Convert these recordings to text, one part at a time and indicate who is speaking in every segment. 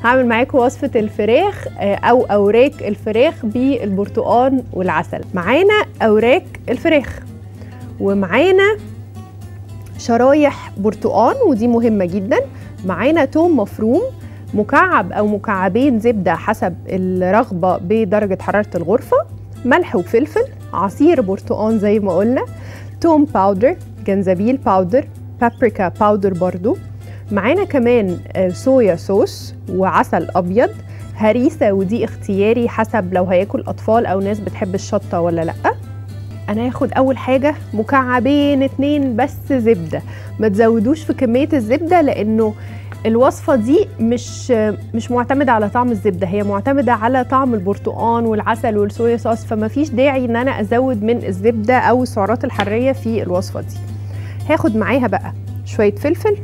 Speaker 1: هعمل معاكم وصفه الفراخ آه، او اوراق الفراخ بالبرتقال والعسل معانا اوراق الفراخ ومعانا شرايح برتقال ودي مهمه جدا معانا توم مفروم مكعب او مكعبين زبده حسب الرغبه بدرجه حراره الغرفه ملح وفلفل عصير برتقال زي ما قلنا توم باودر جنزبيل باودر بابريكا باودر برضو معانا كمان آه، صويا صوص وعسل ابيض هريسه ودي اختياري حسب لو هياكل اطفال او ناس بتحب الشطه ولا لا انا هاخد اول حاجه مكعبين اتنين بس زبده ما تزودوش في كميه الزبده لانه الوصفه دي مش مش معتمده على طعم الزبده هي معتمده على طعم البرتقال والعسل والصويا صوص فما فيش داعي ان انا ازود من الزبده او السعرات الحراريه في الوصفه دي هاخد معاها بقى شويه فلفل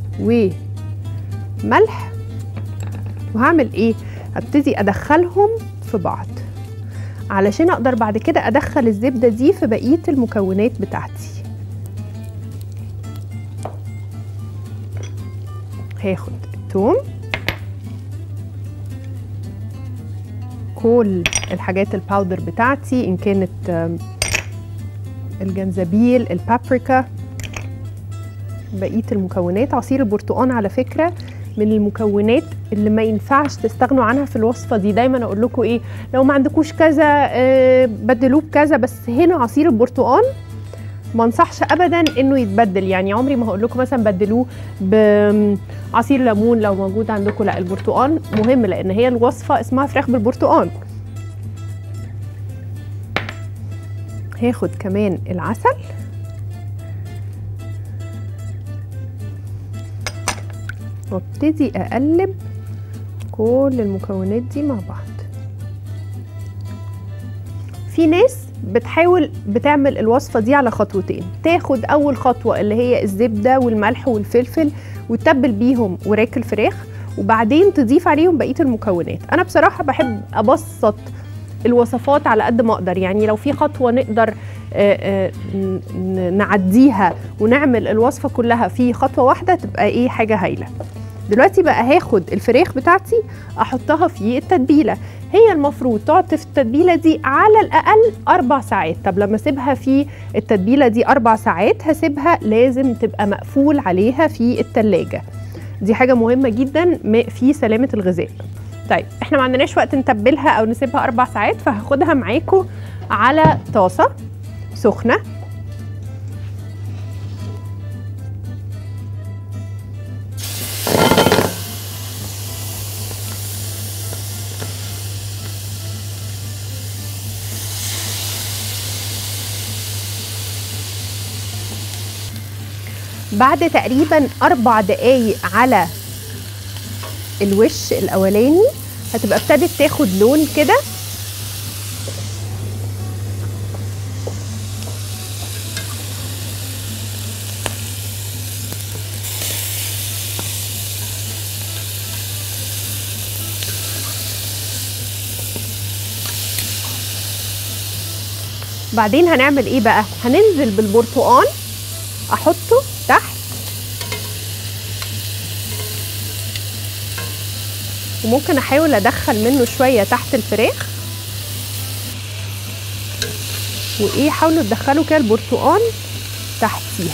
Speaker 1: وملح وهعمل ايه هبتدي ادخلهم في بعض علشان اقدر بعد كده ادخل الزبده دي في بقيه المكونات بتاعتي هاخد الثوم كل الحاجات الباودر بتاعتي ان كانت آم، الجنزبيل البابريكا بقيه المكونات عصير البرتقال على فكره من المكونات اللي ما ينفعش تستغنوا عنها في الوصفه دي دايما اقول لكم ايه لو ما عندكوش كذا آه، بدلوه بكذا بس هنا عصير البرتقال ما انصحش ابدا انه يتبدل يعني عمري ما هقول لكم مثلا بدلوه بعصير ليمون لو موجود عندكم لا البرتقال مهم لان هي الوصفه اسمها فراخ بالبرتقال هاخد كمان العسل وابتدي اقلب كل المكونات دي مع بعض في ناس بتحاول بتعمل الوصفة دي على خطوتين تاخد أول خطوة اللي هي الزبدة والملح والفلفل وتتبل بيهم وراك الفراخ وبعدين تضيف عليهم بقية المكونات أنا بصراحة بحب أبسط الوصفات على قد ما أقدر يعني لو في خطوة نقدر آه، آه، ن- ن- نعديها ونعمل الوصفة كلها في خطوة واحدة تبقى إيه حاجة هايلة دلوقتي بقى هاخد الفراخ بتاعتي احطها في التتبيله هي المفروض تقعد في التتبيله دي على الاقل اربع ساعات طب لما اسيبها في التتبيله دي اربع ساعات هسيبها لازم تبقى مقفول عليها في التلاجة دي حاجه مهمه جدا م- في سلامه الغذاء طيب احنا ما عندناش وقت نتبلها او نسيبها اربع ساعات فهاخدها معاكم على طاسه سخنه بعد تقريبا أربع دقايق على الوش الأولاني هتبقى ابتدت تاخد لون كده بعدين هنعمل ايه بقى هننزل بالبرتقال احطه تحت وممكن احاول ادخل منه شويه تحت الفراخ وايه حاولوا تدخلوا كده البرتقال تحتيها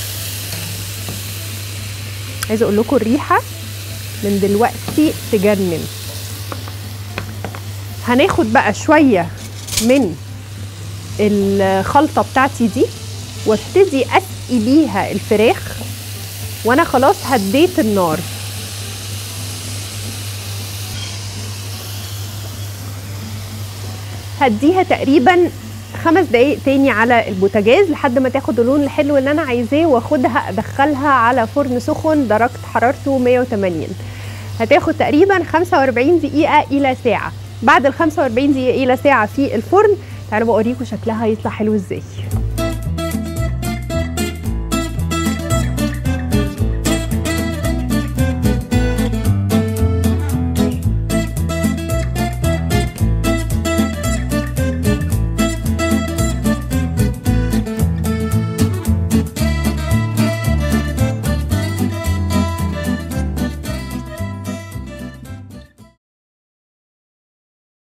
Speaker 1: عايزه اقول لكم الريحه من دلوقتي تجنن هناخد بقى شويه من الخلطه بتاعتي دي وابتدي اسقي بيها الفراخ وانا خلاص هديت النار هديها تقريبا خمس دقايق تاني على البوتاجاز لحد ما تاخد اللون الحلو اللي انا عايزاه واخدها ادخلها على فرن سخن درجه حرارته 180 هتاخد تقريبا 45 دقيقه الى ساعه بعد ال 45 دقيقه الى ساعه في الفرن تعالوا بوريكم شكلها هيطلع حلو ازاي